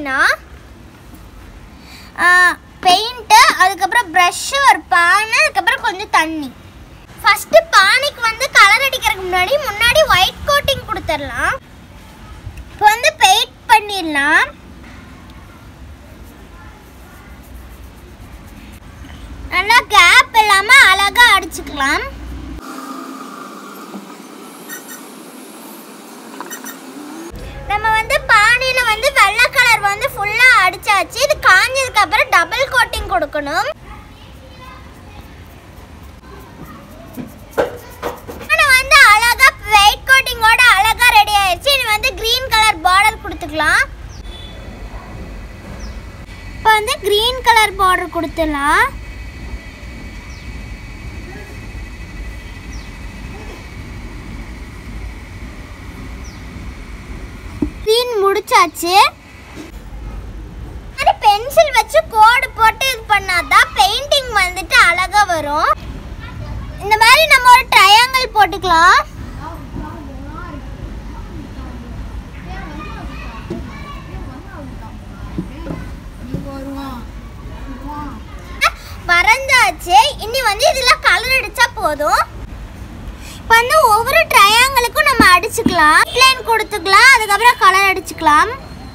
அப்படின்னா பெயிண்ட்டு அதுக்கப்புறம் ப்ரஷ்ஷு ஒரு பானை அதுக்கப்புறம் கொஞ்சம் தண்ணி ஃபஸ்ட்டு பானைக்கு வந்து கலர் அடிக்கிறதுக்கு முன்னாடி முன்னாடி ஒயிட் கோட்டிங் கொடுத்துடலாம் இப்போ வந்து பெயிண்ட் பண்ணிடலாம் நல்லா கேப் இல்லாமல் அழகாக அடிச்சுக்கலாம் நம்ம வந்து பானையில் வந்து வெள்ளை கலர் வந்து ஃபுல்லாக அடிச்சாச்சு இது காஞ்சதுக்கு அப்புறம் டபுள் கோட்டிங் கொடுக்கணும் ஆனா வந்து அழகா ஒயிட் கோட்டிங்கோட அழகா ரெடி ஆயிடுச்சு இது வந்து கிரீன் கலர் பார்டர் கொடுத்துக்கலாம் இப்போ வந்து கிரீன் கலர் பார்டர் கொடுத்துடலாம் கிரீன் முடிச்சாச்சு அது பென்சில் வச்சு கோடு போட்டு இது பண்ணாதான் பெயிண்டிங் வந்துட்டு அழகா வரும் இந்த மாதிரி நம்ம ஒரு ட்ரையாங்கிள் போட்டுக்கலாம் வரைஞ்சாச்சு இனி வந்து இதுல கலர் அடிச்சா போதும் இப்போ வந்து ஒவ்வொரு ட்ரையாங்கிளுக்கும் நம்ம அடிச்சுக்கலாம் லைன் கொடுத்துக்கலாம் அதுக்கப்புறம் கலர் அடிச்சுக்கலாம்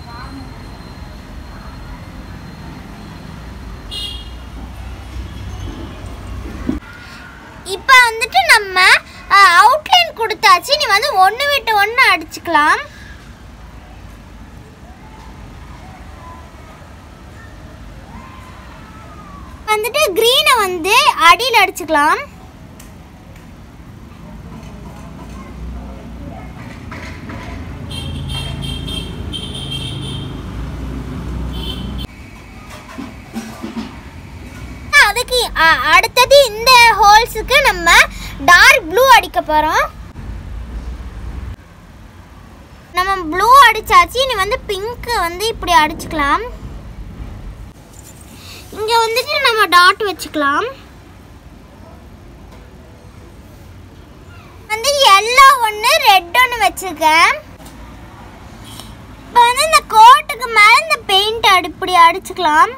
இப்போ வந்துட்டு நம்ம அவுட்லைன் கொடுத்தாச்சு நீ வந்து ஒன்று விட்டு ஒன்று அடிச்சுக்கலாம் வந்துட்டு க்ரீனை வந்து அடியில் அடிச்சுக்கலாம் அதுக்கு அ- அடுத்தது இந்த ஹோல்ஸுக்கு நம்ம டார்க் ப்ளூ அடிக்க போகிறோம் நம்ம ப்ளூ அடிச்சாச்சு இனி வந்து பிங்க் வந்து இப்படி அடிச்சுக்கலாம் இங்கே வந்துட்டு நம்ம டாட் வச்சுக்கலாம் வந்து எல்லோ ஒன்று ரெட் ஒன்று வச்சுருக்கேன் இப்போ வந்து இந்த கோட்டுக்கு மேலே இந்த பெயிண்ட் அடி இப்படி அடிச்சுக்கலாம்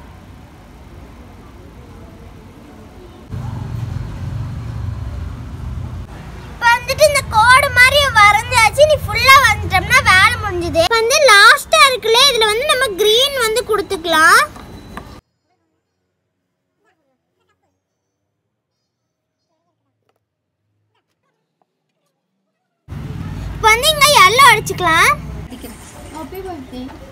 இப்போ வந்துட்டு இந்த கோடு மாதிரி வரைஞ்சாச்சு நீ ஃபுல்லா வந்துட்டோம்னா வேலை முடிஞ்சுது இப்ப வந்து லாஸ்டா இருக்குல்ல இதுல வந்து நம்ம green வந்து கொடுத்துக்கலாம் இப்போ வந்து இங்க yellow அடிச்சுக்கலாம் Happy birthday.